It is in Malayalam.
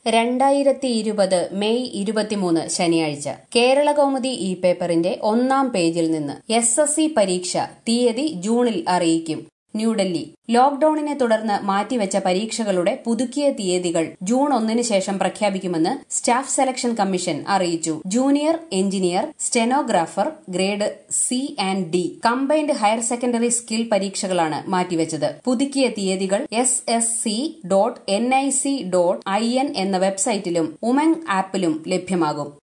രണ്ടായിരത്തി ഇരുപത് മെയ് ഇരുപത്തിമൂന്ന് ശനിയാഴ്ച കേരള കൗമുദി ഇ പേപ്പറിന്റെ ഒന്നാം പേജിൽ നിന്ന് എസ് എസ് സി പരീക്ഷ തീയതി ജൂണിൽ അറിയിക്കും ന്യൂഡൽഹി ലോക്ഡൌണിനെ തുടർന്ന് മാറ്റിവെച്ച പരീക്ഷകളുടെ പുതുക്കിയ തീയതികൾ ജൂൺ ഒന്നിന് ശേഷം പ്രഖ്യാപിക്കുമെന്ന് സ്റ്റാഫ് സെലക്ഷൻ കമ്മീഷൻ അറിയിച്ചു junior engineer stenographer grade C and D combined higher secondary skill പരീക്ഷകളാണ് മാറ്റിവെച്ചത് പുതുക്കിയ തീയതികൾ S S C dot N I C dot I N എന്ന വെബ്സൈറ്റിലും ഉമംഗ് ആപ്പിലും ലഭ്യമാകും